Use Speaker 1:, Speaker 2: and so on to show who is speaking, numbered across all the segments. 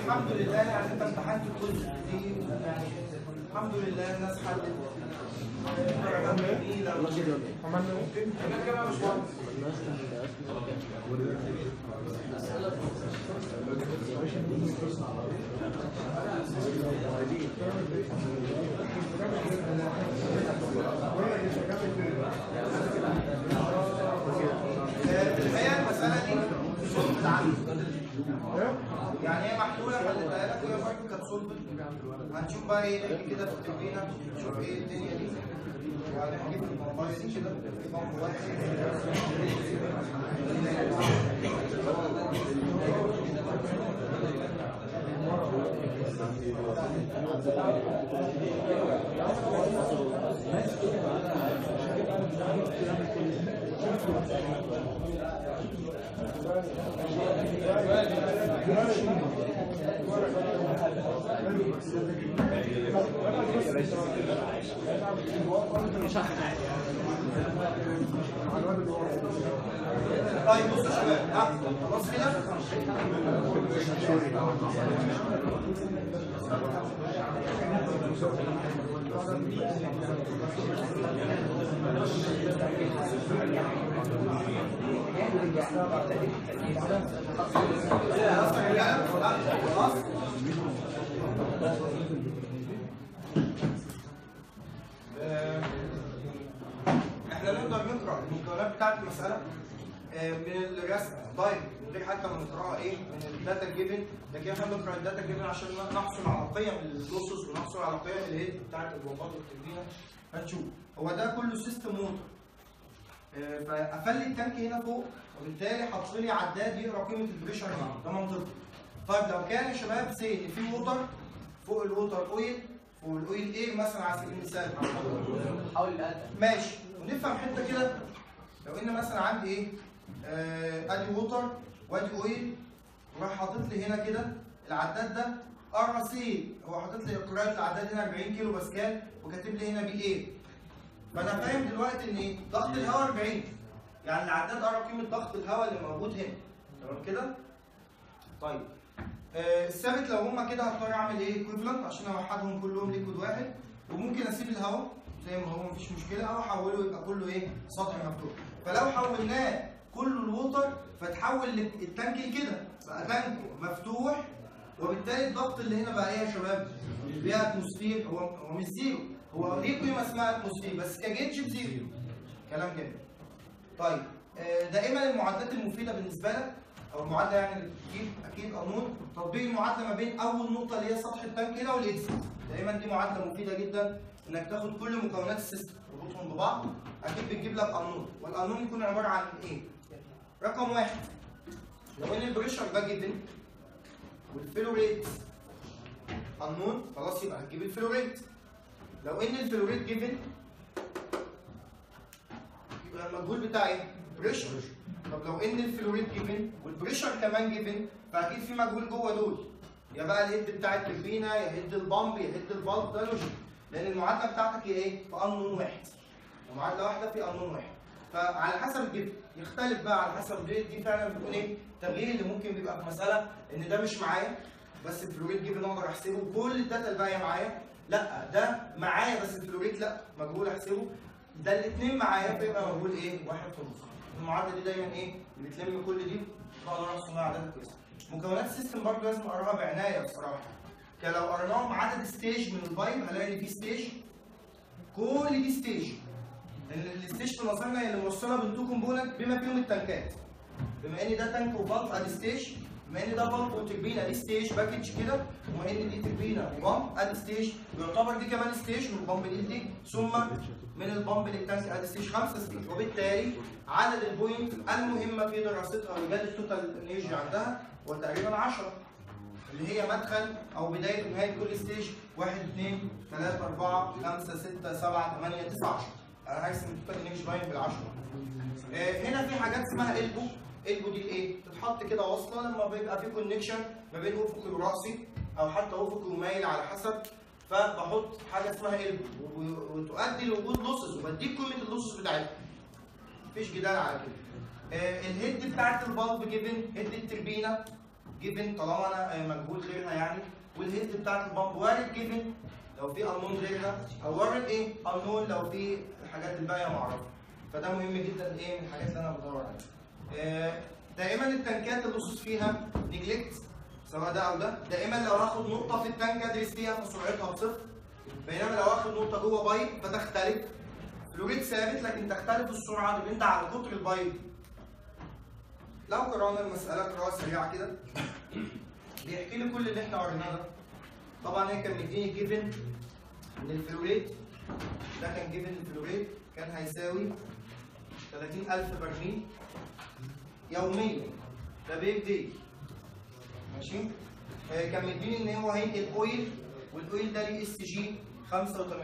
Speaker 1: الحمد لله يعني انت امتحنت الجزء دي يعني الحمد لله الناس حلت درجات جميله
Speaker 2: عملنا ايه؟
Speaker 1: انا كده مش مهندس في الحقيقه المساله دي صلب العمل يعني هي محلوله خليتها لك وهي برضه كانت صلب هنشوف بقى ايه نيجي كده في التمرينه نشوف ايه الدنيا دي يعني هجيب الموبايل دي كده في بامب واحد طيب بصوا يا شباب ها خلاص كده خلاص يا رجاله ها خلاص آه، احنا نقدر نقرا المكونات بتاعت المساله آه، من الرسم طيب من غير حتى ما نقراها ايه من الداتا جيفن لكن احنا بنقرا الداتا جيفن عشان نحصل على قيم اللوسز ونحصل على قيم الهيد بتاعت البومبات والتنبيه هنشوف هو ده كله سيستم موتور آه، فقفل لي التانك هنا فوق وبالتالي حط لي عداد يقرا قيمه البريشر هنا ده منطقي طيب لو كان يا شباب سي ان في ووتر فوق الووتر اويل فوق الاويل ايه مثلا على سبيل المثال
Speaker 3: حاول الأدب
Speaker 1: ماشي ونفهم حته كده لو ان مثلا عندي ايه آه، ادي ووتر وادي اويل وراح حاطط لي هنا كده العداد ده ار سي هو حاطط لي قراءه العداد هنا 40 كيلو باسكال وكاتب لي هنا بي ايه فانا فاهم دلوقتي ان ايه ضغط الهواء 40 يعني العداد قرا قيمه ضغط الهواء اللي موجود هنا تمام كده طيب آه، الثابت لو هما كده هضطر اعمل ايه ايكويفالنت عشان اوحدهم كلهم ليكويد واحد وممكن اسيب الهواء زي ما هو مفيش مشكله او احوله يبقى كله ايه سطح مفتوح فلو حولناه كله الووتر فتحول لل- التانك لكده بقى تانك مفتوح وبالتالي الضغط اللي هنا بقى ايه يا شباب؟ بيها اتموسفير هو هو مش زيرو هو ليه قيمه اسمها اتموسفير بس كجيتش بزيرو كلام جميل طيب آه، دائما المعادلات المفيده بالنسبه لك او المعادله يعني اللي بتجيب اكيد قانون تطبيق المعادله ما بين اول نقطه اللي هي سطح التانك هنا والاكسيت دايما دي معادله مفيده جدا انك تاخد كل مكونات السيستم تربطهم ببعض اكيد بتجيب لك قانون والقانون يكون عباره عن ايه؟ رقم واحد لو ان البريشر ده جدا والفلو ريت قانون خلاص يبقى هتجيب الفلو ريت لو ان الفلو ريت جيفن يبقى المجهول بتاعي بريشر طب لو ان الفلو ريت جيفن والبريشر كمان جيفن فاكيد في مجهول جوه دول يا بقى الهيد بتاع التربينه يا هيد البامب يا هيد الفالف ده لوجيك لان المعادله بتاعتك هي ايه؟ في قانون واحد معادله واحده في قانون واحد فعلى حسب الجيفن يختلف بقى على حسب دي دي فعلا بتكون ايه؟ التغيير اللي ممكن بيبقى في مساله ان ده مش معايا بس الفلوريت جيفن اقدر احسبه كل الداتا الباقيه معايا لا ده معايا بس الفلوريت لا مجهول احسبه ده الاثنين معايا بيبقى مجهول ايه؟ واحد في النص المعادله دي دايما ايه؟ بتلم كل دي بقدر احصل على داتا كويسه مكونات السيستم برضه لازم اقراها بعنايه بصراحه كان لو قريناهم عدد ستيج من البايب هلاقي ان في ستيج كل دي ستيج لان الستيج في نظرنا هي اللي موصله بالتو كومبوننت بما فيهم التنكات بما ان ده تانك وبامب ادي ستيج بما ان ده بامب وتربينه دي ستيج باكج كده وبما ان دي تربينه وبامب ادي ستيج يعتبر دي كمان ستيج من البامب دي دي ثم من البامب للتانك ادي ستيج خمسه ستيج وبالتالي عدد البوينت المهمه في دراستها وايجاد التوتال انرجي عندها هو تقريبا 10 اللي هي مدخل او بدايه ونهايه كل ستيج 1 2 3 4 5 6 7 8 9 10 انا هرسم التوتال انرجي باين بالعشره آه، هنا في حاجات اسمها البو البو دي ايه؟ تتحط كده واصله لما بيبقى في كونكشن ما بين افقي وراسي او حتى افقي ومايل على حسب فبحط حاجه اسمها البو و- وتؤدي لوجود لوسز وبديك قيمه اللوسز بتاعتها مفيش جدال على كده آه، الهيد بتاعت البالب جيفن هيد التربينه جيفن طالما انا آه، مجهول غيرها يعني والهيد بتاعت البامب وارد جيفن لو في انون غيرها او وارد ايه انون لو في الحاجات الباقيه معرفه فده مهم جدا ايه من الحاجات اللي انا بدور عليها آه، دائما التنكات اللصوص فيها نجلكت سواء ده او ده دائما لو هاخد نقطه في التانك ادرس فيها فسرعتها بصفر بينما لو هاخد نقطه جوه بايب فتختلف فلوريد ثابت لكن تختلف السرعه ديبند على قطر البايب لو قرانا المساله قراءه سريعه كده بيحكي لي كل اللي احنا قريناه ده طبعا هي كان مديني جيفن ان الفلوريد ده كان جيفن الفلوريد كان هيساوي 30000 برميل يوميا ده بيج دي ماشي آه، كان مديني ان هو هينقل اويل والاويل ده ليه اس جي 85%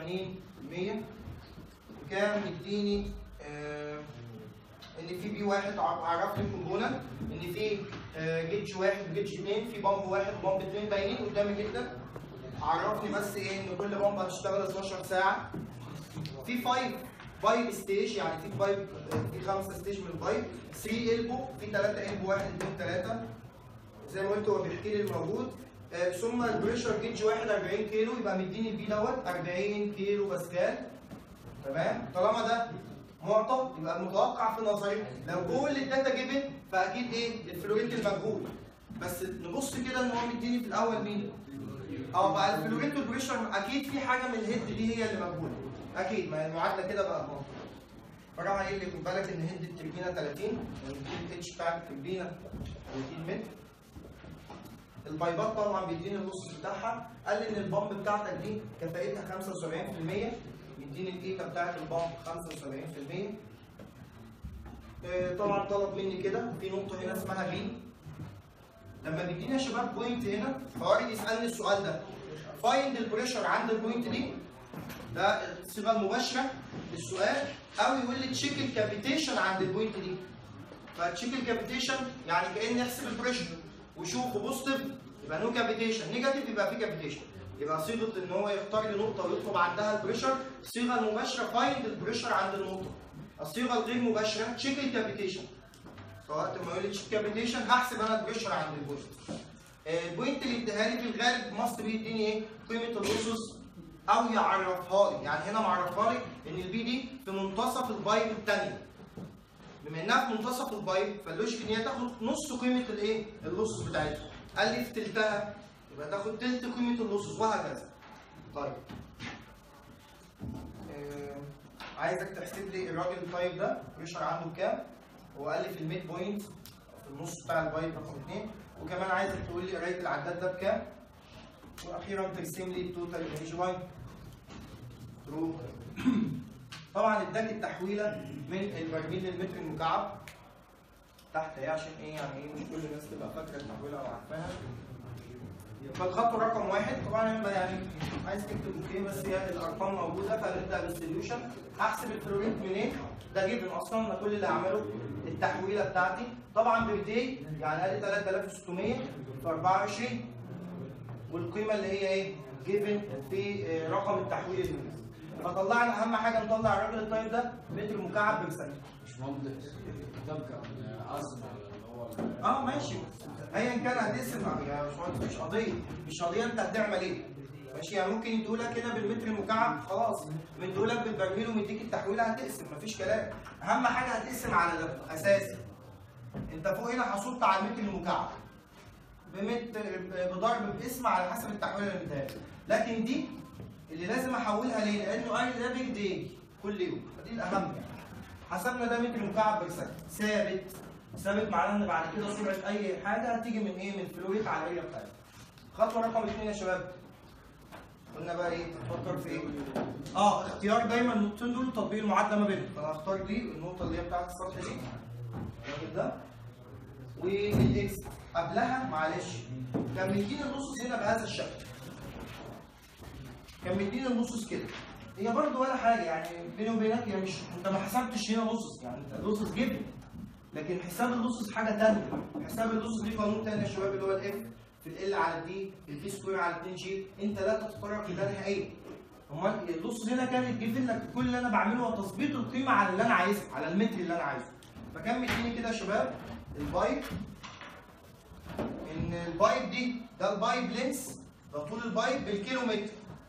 Speaker 1: وكان مديني آه، ان في بي واحد ع- عرف لي كومبوننت ان في آه، جيتش واحد وجيتش اثنين في بامب واحد وبامب اثنين باينين قدامي جدا عرفني بس ايه ان كل بامب هتشتغل 12 ساعه في 5 بايب ستيج يعني في بايب في خمسه ستيج من البايب 3 البو في 3 البو 1 2 3 زي ما قلت هو بيحكي لي الموجود آه، ثم البريشر جيج واحد 40 كيلو يبقى مديني البي دوت 40 كيلو باسكال تمام طالما ده معطى يبقى المتوقع في نظري لو كل الداتا جيفن فاكيد ايه الفلوريت المجهول بس نبص كده ان هو مديني في الاول مين اه بقى الفلوريت والبريشر اكيد في حاجه من الهيد دي هي اللي مجهوله اكيد ما هي المعادله كده بقى منطق فراح قايل لي خد بالك ان هيد التربينه 30 الاتش بتاع التربينه 30 متر البايبات طبعا بيديني النص بتاعها قال لي ان البامب بتاعتك دي كفاءتها 75% يديني الايتا بتاعت البامب 75% آه، طبعا طلب مني كده في نقطه هنا اسمها بي لما بيديني يا شباب بوينت هنا فوارد يسالني السؤال ده فايند البريشر عند البوينت دي ده الصيغه المباشره للسؤال او يقول لي تشيك الكابيتيشن عند البوينت دي فتشيك الكابيتيشن يعني كاني احسب البريشر وشوفه بوزيتيف يبقى نو كابيتيشن نيجاتيف يبقى في كابيتيشن يبقى صيغه ان هو يختار لي نقطه ويطلب عندها البريشر الصيغه المباشره فايند البريشر عند النقطه الصيغه الغير مباشره تشيك الكابيتيشن فوقت ما يقول لي تشيك كابيتيشن هحسب انا البريشر عند البوينت آه، البوينت اللي اداها لي في الغالب مصر بيديني ايه قيمه اللوسز او يعرفها لي يعني هنا معرفها لي ان البي دي في منتصف البايب الثانيه بما انها في منتصف البايب فاللوجيك ان هي تاخد نص قيمه الايه اللوسز بتاعتها قال لي في تلتها يبقى تاخد تلت قيمه اللوسز وهكذا طيب آه، عايزك تحسب لي الراجل الطيب ده بريشر عنده بكام هو قال لي في الميد بوينت في النص بتاع البايب رقم 2 وكمان عايزك تقول لي قرايه العداد ده بكام واخيرا ترسم لي التوتال انرجي لاين ترو طبعا اداك التحويله من البرميل للمتر المكعب تحت ايه عشان ايه يعني ايه مش كل الناس تبقى فاكره التحويله او عارفاها فالخط رقم واحد طبعا أنا يعني عايز تكتب اوكي بس هي الارقام موجوده فنبدا بالسوليوشن هحسب الفلوريت منين ده جيفن اصلا انا كل اللي هعمله التحويله بتاعتي طبعا بردي يعني قال لي 3600 في 24 والقيمه اللي هي ايه؟ جيفن في آه، رقم التحويل المناسب فطلعنا اهم حاجه نطلع الراجل الطيب ده متر مكعب بيرسنت
Speaker 2: مش مهندس ده كان عزم اللي هو
Speaker 1: اه ماشي ايا كان هتقسم يا باشمهندس مش قضيه مش قضيه انت هتعمل ايه ماشي يعني ممكن يدولك كده بالمتر المكعب خلاص مديهولك بالبرميل ومديك التحويله هتقسم مفيش كلام اهم حاجه هتقسم على ده اساسي انت فوق هنا حصلت على المتر المكعب بمتر بضرب باسم على حسب التحويله اللي مديها لك. لكن دي اللي لازم احولها ليه؟ لانه قال ده بيج دي كل يوم فدي الاهم يعني حسبنا ده متر مكعب بيرسنت ثابت ثابت معناه ان بعد كده سرعه اي حاجه هتيجي من ايه؟ من فلويد على الاريا بتاعتها. خطوه رقم اثنين يا شباب. قلنا بقى ايه؟ تفكر في ايه؟ اه اختيار دايما النقطتين دول تطبيق المعادله ما بينهم، فانا هختار دي النقطه اللي هي بتاعت السطح دي الراجل ده والاكس قبلها معلش كان مديني النصوص هنا بهذا الشكل. كان مديني النصوص كده. هي برضه ولا حاجه يعني بيني وبينك هي مش انت ما حسبتش هنا نصوص يعني انت نصوص جبن لكن حساب اللصص حاجه ثانيه حساب اللصص دي قانون ثاني يا شباب اللي هو الاف في ال على الدي البي سكوير على 2 جي انت لا تتطرق لده نهائيا امال اللص هنا كانت جيفن لك كل اللي انا بعمله هو تظبيط القيمه على اللي انا عايزها على المتر اللي انا عايزه فكان مديني كده يا شباب البايب ان ان البايب دي ده البايب لينس ده طول البايب بالكيلومتر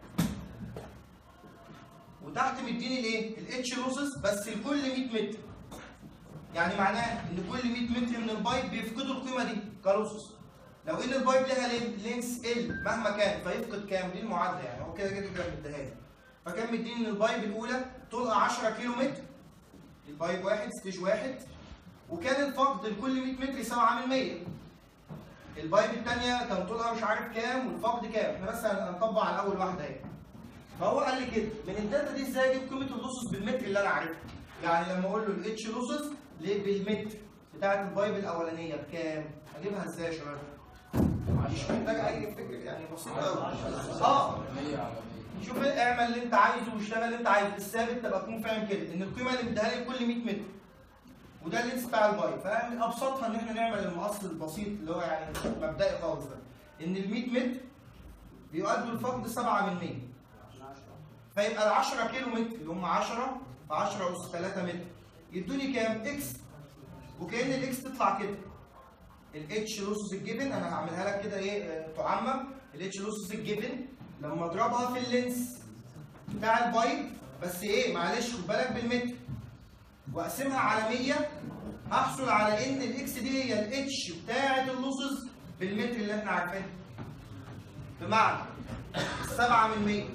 Speaker 1: وتحت مديني الايه؟ الاتش لوسز بس لكل 100 متر يعني معناه ان كل 100 متر من البايب بيفقدوا القيمه دي كلوسز لو ان البايب لها لين- لينس ال مهما كان فيفقد كام دي المعادله يعني هو كده كده كان مديها لي فكان مديني ان البايب الاولى طولها 10 كيلو متر البايب واحد ستيج واحد وكان الفقد لكل 100 متر يساوي عامل 100 البايب الثانيه كان طولها مش عارف كام والفقد كام احنا بس هنطبق على اول واحده اهي فهو قال لي كده من الداتا دي ازاي اجيب قيمه اللوسز بالمتر اللي انا عارفها يعني لما اقول له الاتش لوسز ليه بالمتر بتاعت البايب الاولانيه بكام اجيبها ازاي يا شباب مش محتاج اي فكر يعني بسيطه قوي اه
Speaker 2: 100 على 100
Speaker 1: شوف اعمل اللي انت عايزه واشتغل اللي انت عايزه الثابت تبقى تكون فاهم كده ان القيمه اللي مديها لي كل 100 متر وده اللينس بتاع البايب فاهم ابسطها ان احنا نعمل المقص البسيط اللي هو يعني مبدئي خالص ده ان ال 100 متر بيؤدوا لفقد 7 من 100 فيبقى ال 10 كيلو متر اللي هم 10 في 10 اس 3 متر يدوني كام؟ اكس وكأن الاكس تطلع كده الاتش لوسز الجبن انا هعملها لك كده ايه آه، تعمم الاتش لوسز الجبن لما اضربها في اللينس بتاع البايب بس ايه معلش خد بالك بالمتر واقسمها على 100 هحصل على ان الاكس دي هي الاتش بتاعه اللوسز بالمتر اللي احنا عارفينه بمعنى 7 من 100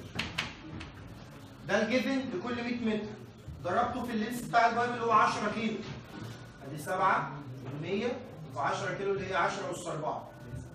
Speaker 1: ده الجيفن لكل 100 متر ضربته في اللينس بتاع البايب اللي هو 10 كيلو ادي 7 من 100 و10 كيلو اللي هي 10 اس 4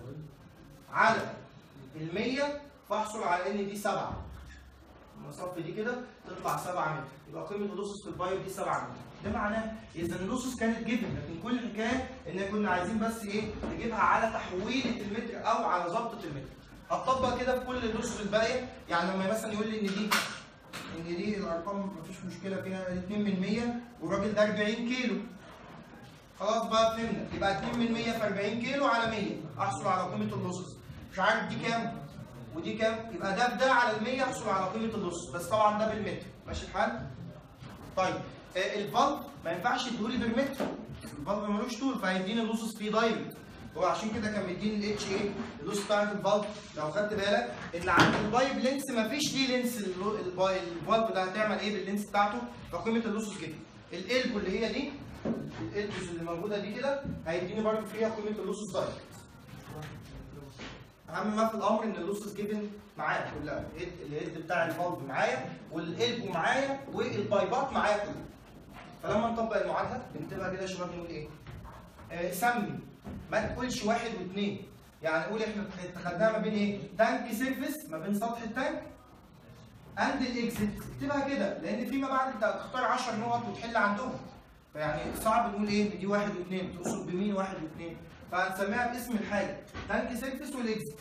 Speaker 1: على ال 100 فاحصل على ان دي 7 لما اصفي دي كده تطلع 7 متر يبقى قيمه اللوسس في البايب دي 7 متر ده معناه اذا اللوسس كانت جيفن لكن كل الحكايه ان كنا عايزين بس ايه نجيبها على تحويله المتر او على ظبطه المتر هتطبق كده في كل اللوسس الباقيه يعني لما مثلا يقول لي ان دي ان دي الارقام مفيش مشكله فيها 2 من 100 والراجل ده 40 كيلو خلاص بقى فهمنا يبقى 2 من 100 في 40 كيلو على 100 احصل على قيمه اللصص مش عارف دي كام ودي كام يبقى ده بده على ال 100 احصل على قيمه اللصص بس طبعا ده بالمتر ماشي الحال طيب آه، الفالف ما ينفعش يديهولي بالمتر الفالف ملوش طول فهيديني اللصص فيه دايركت هو عشان كده كان مديني الاتش ايه اللوس بتاعت الفالف لو خدت بالك ان عند البايب لينس مفيش ليه لينس اللو- الباي- الفالف ده هتعمل ايه باللينس بتاعته فقيمه اللوسس كده الالبو اللي هي دي الالبوز اللي موجوده دي كده هيديني برضه فيها قيمه اللوسس دايركت اهم ما في الامر ان اللوسس جيفن معايا كلها الهيد- الهيد بتاع الفالف معايا والالبو معايا والبايبات معايا كلها فلما نطبق المعادله بنكتبها كده يا شباب نقول ايه؟ آه سمي ما تقولش واحد واثنين يعني قول احنا اتخذناها ما بين ايه؟ تانك سيرفيس ما بين سطح التانك اند الاكزيت اكتبها كده لان فيما بعد انت هتختار 10 نقط وتحل عندهم فيعني صعب نقول ايه إن دي واحد واثنين تقصد بمين واحد واثنين فهنسميها باسم الحاجه تانك سيرفيس والاكزيت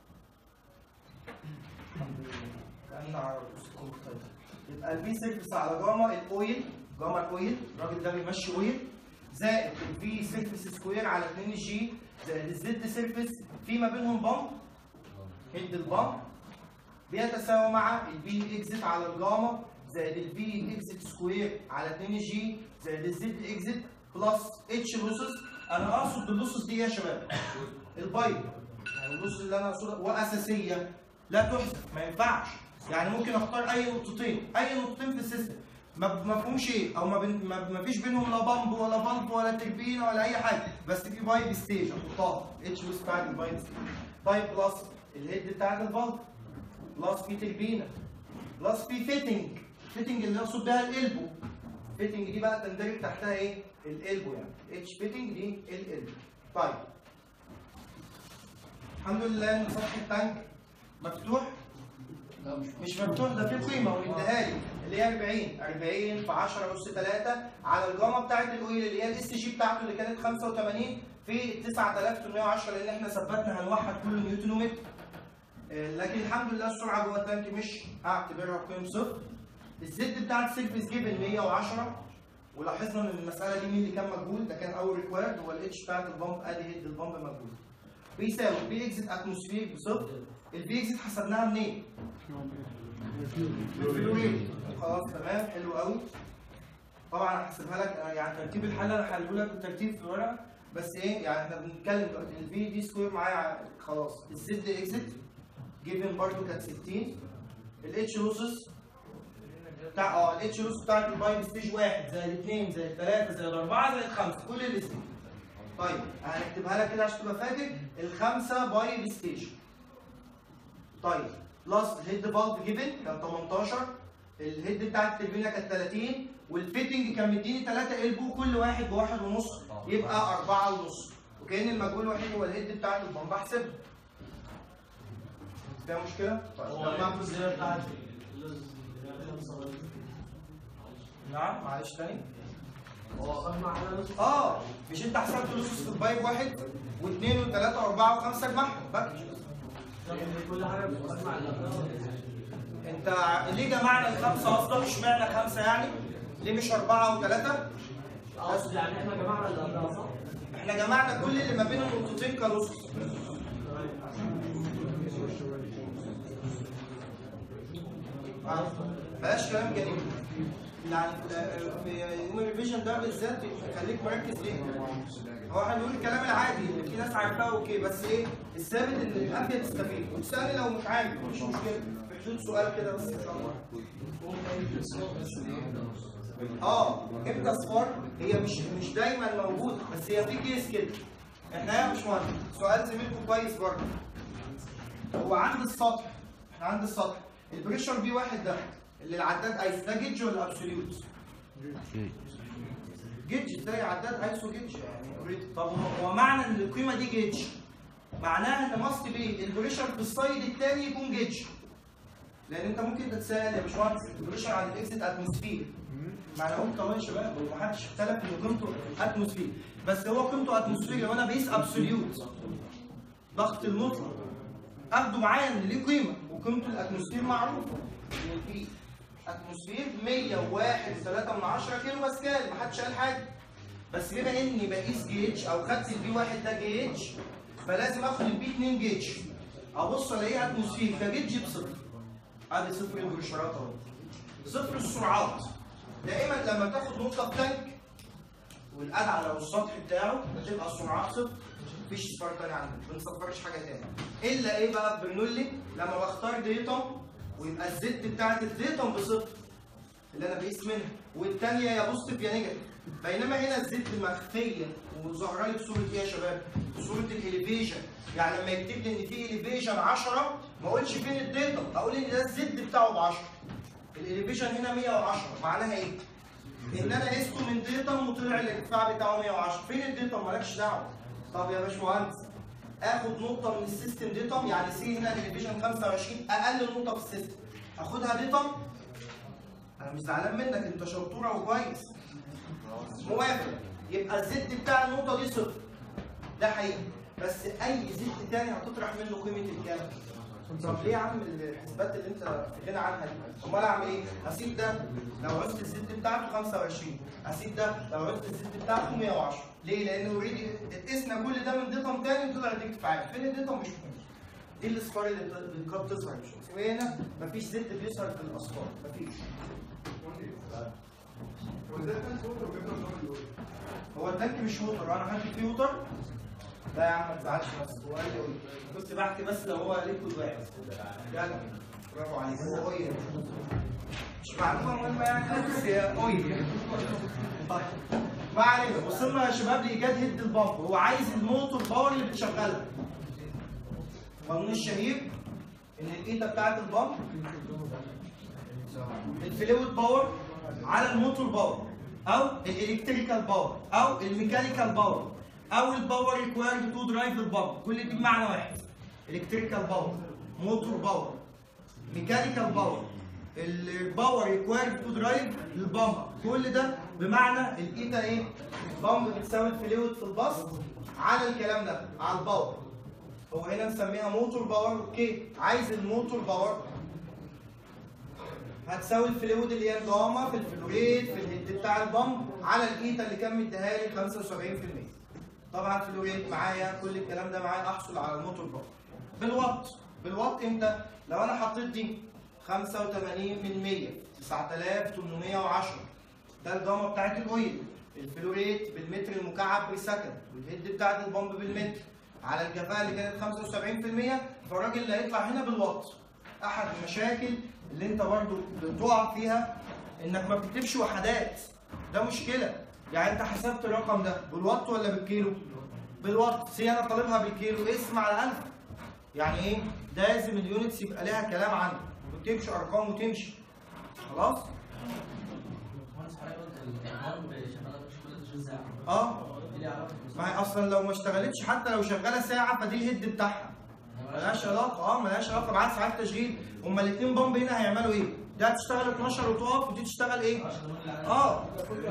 Speaker 1: كأننا على رؤوسكم مختلفة. يبقى البي سيرفيس على جاما الاويل جاما الاويل الراجل ده بيمشي اويل زائد الفي سيرفيس سكوير على 2 جي زائد الزد سيرفيس في ما بينهم بامب هيد البامب بيتساوي مع البي اكزيت على الجاما زائد البي اكزيت سكوير على 2 جي زائد الزد اكزيت بلس اتش لوسس انا اقصد باللوسس دي يا شباب البايب يعني اللوسس اللي انا اقصدها واساسيه لا تحذف ما ينفعش يعني ممكن اختار اي نقطتين اي نقطتين في السيستم ما ما فيهمش ايه او ما, بين ما, ما فيش بينهم لا بامب ولا فالف ولا تربينه ولا اي حاجه بس في بايب ستيج احطها اتش لوس بتاعت البايب ستيج بايب بلس الهيد بتاعت الفالف بلس في تربينه بلس في فيتنج فيتنج اللي اقصد بيها الالبو فيتنج دي بقى تندرج تحتها ايه الالبو يعني اتش فيتنج دي الالبو طيب الحمد لله ان سطح التانك مفتوح
Speaker 2: لا مش
Speaker 1: مش مفتوح ده في قيمه ومديها لي اللي هي 40 40 في 10 اس 3 على الجاما بتاعت الاويل اللي هي الاس جي بتاعته اللي كانت 85 في 9810 لان احنا ثبتنا هنوحد كل نيوتن ومتر آه، لكن الحمد لله السرعه جوه التانك مش هعتبرها قيم صفر الزد بتاعت السيرفيس جيفن 110 ولاحظنا ان المساله دي مين اللي كان مجهول ده كان اول ريكويرد هو الاتش بتاعت البامب ادي هيد البامب مجهول بيساوي بي اكزيت اتموسفير بصفر البي اكزيت حسبناها منين؟ بالفلوريد خلاص تمام حلو قوي طبعا هحسبها لك يعني ترتيب الحل انا هحله لك بالترتيب في الورقه بس ايه يعني احنا بنتكلم دلوقتي الفي دي سكوير معايا خلاص الزد اكزت جيفن برضه كانت 60 الاتش لوسز بتاع اه الاتش لوس بتاعت البايب ستيج واحد زي الاثنين زي الثلاثه زي الاربعه زي الخمسه كل الاثنين طيب هنكتبها لك كده عشان تبقى فاكر الخمسه بايب ستيج طيب لاست الهيد فالف جيفن كان 18 الهيد بتاعت التربينه كانت 30 والفيتنج كان مديني 3 البو كل واحد بواحد ونص يبقى 4 ونص وكان المجهول الوحيد هو الهيد بتاعت البمب احسبها فيها مشكله؟ طيب لما
Speaker 2: الزيادة بتاعت اللوز خمسة ولا
Speaker 1: نعم معلش تاني
Speaker 2: هو خد معانا نص
Speaker 1: اه مش انت حسبت نص في بايب واحد واثنين وثلاثه واربعه وخمسه اجمعهم باكج
Speaker 2: لكن كل حاجة بتخد مع الأبناء
Speaker 1: انت ليه جمعنا الخمسه اصلا اشمعنى خمسه يعني؟ ليه مش اربعه وثلاثه؟
Speaker 2: أقصد يعني إحنا جمعنا الأبناء صح؟
Speaker 1: احنا جمعنا كل اللي ما بين النقطتين كنص بلاش كلام جانبي يعني في يوم الريفيجن ده بالذات خليك مركز ليه؟ هو احنا بنقول الكلام العادي اللي في ناس عارفاه اوكي بس ايه الثابت ان الافيد تستفيد وتسالني لو مش عارف مفيش مشكله في حدود سؤال كده بس ان شاء الله اه امتى اصفار هي مش مش دايما موجوده بس هي في كيس كده احنا يا باشمهندس سؤال زميلكم كويس برضه هو عند السطح احنا عند السطح البريشر بي واحد ده اللي العداد قايس ده جيج ولا ابسوليوت؟ جيج ازاي عداد قايسه جيج يعني already. طب هو هو معنى ان القيمه دي جيج معناها ان ماست بي البريشر في السايد الثاني يكون جيج لان انت ممكن تتساءل يا باشمهندس البريشر عند الاكزيت اتموسفير ما انا قلت اهو يا شباب هو محدش اختلف ان قيمته اتموسفير بس هو قيمته اتموسفير لو انا بقيس ابسوليوت ضغط المطلق اخده معايا ان ليه قيمه وقيمته الاتموسفير معروفه ان في اتموسفير 101 من 10 كيلو باسكال محدش قال حاجه بس بما اني بقيس جيج او خدت البي واحد ده جيج فلازم اخد البي 2 جيج ابص الاقيه اتموسفير فجيج بصفر ادي صفر البريشرات اهو صفر السرعات دائما لما تاخد نقطه في تانك والقلعه لو السطح بتاعه بتبقى السرعات صفر مفيش صفار تاني عندنا ما بنصفرش حاجه تاني الا ايه بقى برنولي لما بختار ديتم ويبقى الزد بتاعت الديتم بصفر اللي انا بقيس منها والثانيه يا بوزيتيف يا نيجاتيف بينما هنا الزد مخفيه وظاهره لي بصوره ايه يا شباب؟ بصوره الاليفيشن يعني لما يكتب لي ان في اليفيشن 10 ما اقولش فين الديتم اقول ان ده الزد بتاعه ب 10 الاليفيشن هنا 110 معناها ايه؟ ان انا قسته من ديتم وطلع الارتفاع بتاعه 110 فين الديتم مالكش دعوه طب يا باشمهندس اخد نقطه من السيستم ديتم يعني سي هنا الاليفيشن 25 اقل نقطه في السيستم اخدها ديتم انا مش زعلان منك انت شطوره وكويس موافق يبقى الزد بتاع النقطه دي صفر ده حقيقي بس اي زد تاني هتطرح منه قيمه الكام طب ليه يا عم الحسابات اللي انت في غنى عنها دي؟ امال اعمل ايه؟ هسيب ده لو عوزت الزد بتاعته 25 هسيب ده لو عوزت الزد بتاعته 110 ليه؟ لان اوريدي قسنا كل ده من ديتم تاني وطلع الديكت عالي فين الديتم مش مهم دي الاصفار اللي بت- اللي كانت بتظهر مش مهم. وهنا مفيش زد بيظهر في الاصفار مفيش هو التانك مش ووتر انا حاطط فيه ووتر لا يا عم ما تزعلش بس هو قال لي قول كنت بحكي بس لو هو ليكويد واحد يلا برافو عليك هو اويل مش معلومه مهمه يعني بس هي اويل طيب ما علينا وصلنا يا شباب لايجاد هيد البامب هو عايز الموتور باور اللي بتشغلها قانون الشهير ان الايتا بتاعت البامب الفلويد باور على الموتور باور او الالكتريكال باور او الميكانيكال باور او الباور ريكوايرد تو درايف البامب كل دي بمعنى واحد الكتريكال باور موتور باور ميكانيكال باور الباور ريكوايرد تو درايف البامب كل ده بمعنى الايتا ايه البامب بتساوي الفلويد في البسط على الكلام ده على الباور هو هنا مسميها موتور باور اوكي عايز الموتور باور هتساوي الفلويد اللي هي الجاما في الفلوريت في الهيد بتاع البامب على الايتا اللي كان مديها لي 75% طبعا الفلوريت معايا كل الكلام ده معايا احصل على الموتور باور بالوات بالوات امتى لو انا حطيت دي 85 من 100 9810 ده الجاما بتاعت الاويل الفلو ريت بالمتر المكعب بير سكند والهيد بتاعت البامب بالمتر على الكفاءه اللي كانت 75% فالراجل اللي هيطلع هنا بالوات احد المشاكل اللي انت برضو بتقع فيها انك ما بتكتبش وحدات ده مشكله يعني انت حسبت الرقم ده بالوات ولا بالكيلو بالوات سي انا طالبها بالكيلو اسم على 1000 يعني ايه لازم اليونتس يبقى لها كلام عنه وتمشي ارقام وتمشي خلاص
Speaker 3: مهندس حضرتك قلت البامب شغاله مش كل 20 ساعه
Speaker 1: اه
Speaker 3: دي ليها علاقه
Speaker 1: ما هي اصلا لو ما اشتغلتش حتى لو شغاله ساعه فدي الهيد بتاعها ملهاش علاقه اه ملهاش علاقه بعد ساعات تشغيل هما الاثنين بامب هنا هيعملوا ايه؟ ده هتشتغل 12 وتقف ودي تشتغل ايه؟ اه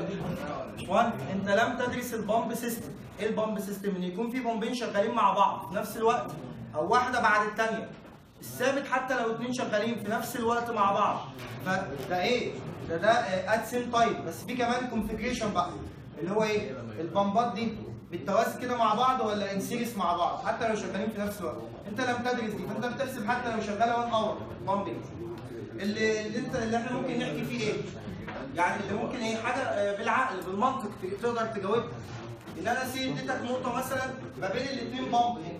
Speaker 1: وان انت لم تدرس البامب سيستم ايه البامب سيستم ان يكون في بامبين شغالين مع بعض في نفس الوقت او واحده بعد الثانيه الثابت حتى لو اثنين شغالين في نفس الوقت مع بعض فده ايه ده ده ات سيم تايم بس في كمان كونفيجريشن بقى اللي هو ايه البامبات دي بالتوازي كده مع بعض ولا ان سيريس مع بعض حتى لو شغالين في نفس الوقت انت لم تدرس دي فانت بتحسب حتى لو شغاله 1 اور بامبنج اللي اللي انت اللي احنا ممكن نحكي فيه ايه يعني اللي ممكن ايه حاجه آه، بالعقل بالمنطق ت- تقدر تجاوبها ان انا سي اديتك نقطه مثلا ما بين الاثنين بامب هنا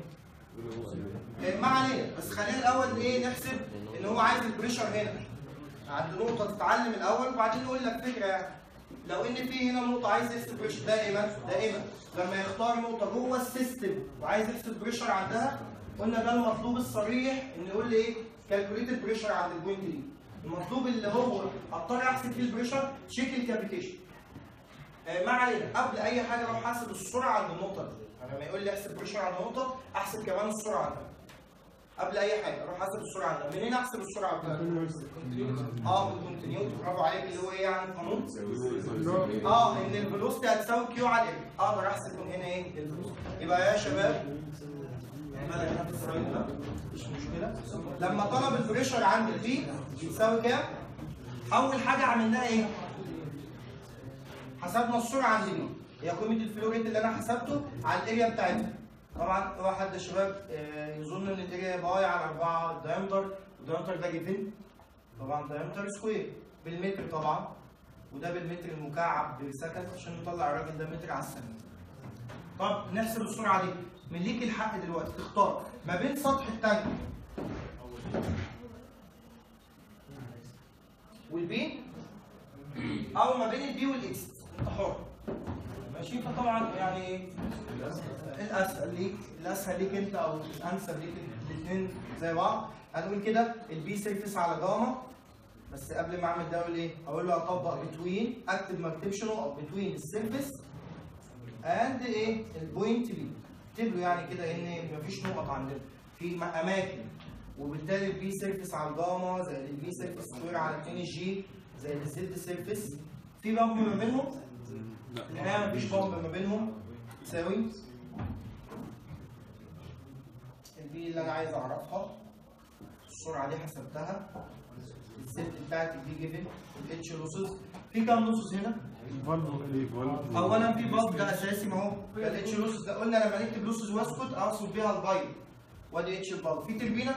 Speaker 1: آه، ما علينا بس خلينا الاول ايه نحسب ان هو عايز البريشر هنا عند نقطه تتعلم الاول وبعدين نقول لك فكره يعني لو ان في هنا نقطه عايز يحسب بريشر دائما دائما لما يختار نقطه جوه السيستم وعايز يحسب بريشر عندها قلنا ده المطلوب الصريح ان يقول لي ايه كالكوليت البريشر عند البوينت دي المطلوب اللي هو اضطر احسب فيه البريشر تشيك الكابيتيشن آه، ما علينا قبل اي حاجه اروح احسب السرعه عند النقطه دي يعني لما يقول لي احسب بريشر عند النقطه احسب كمان السرعه عندها قبل اي حاجه اروح احسب السرعه عندها منين احسب السرعه بتاعتها اه بالكونتينيوتي برافو عليك اللي هو ايه يعني القانون اه ان الفيلوسيتي هتساوي كيو على ال اقدر احسب من هنا ايه الفيلوسيتي يبقى يا شباب مالك هنا في السلايد ده مش مشكله لما طلب البريشر عند البي يساوي كام اول حاجه عملناها ايه حسبنا السرعه عند البي هي قيمه الفلو ريت اللي انا حسبته على الاريا بتاعتها طبعا هو حد يا شباب آه، يظن ان الاريا باي على 4 دايمتر والدايمتر ده جيفن طبعا دايمتر سكوير بالمتر طبعا وده بالمتر المكعب بالسكند عشان نطلع الراجل ده متر على الثانيه. طب نحسب السرعه دي من ليك الحق دلوقتي تختار ما بين سطح التانك والبي او ما بين البي والاكس انت حر ماشي فطبعا يعني الاسهل ليك الاسهل ليك انت او الانسب ليك الاثنين زي بعض هنقول كده البي سيرفيس على جاما بس قبل ما اعمل ده اقول ايه؟ اقول له اطبق بتوين اكتب ما اكتبش نقط بتوين السيرفيس اند ايه؟ البوينت بي اكتب له يعني كده ان مفيش نقط عندنا في م- اماكن وبالتالي البي سيرفيس على الجاما زائد البي سيرفيس سكوير على 2 الجي زائد الزد سيرفيس في بامب ما بينهم؟ لا مفيش بامب ما بينهم تساوي البي اللي انا عايز اعرفها السرعه دي حسبتها الست بتاعت البي جيفن الاتش لوسز في كام لوسز هنا؟ اولا في بلس ده اساسي ما هو الاتش لوسز ده قلنا لما نكتب لوسز واسكت اقصد بيها البايب وادي اتش البلس في تربينه؟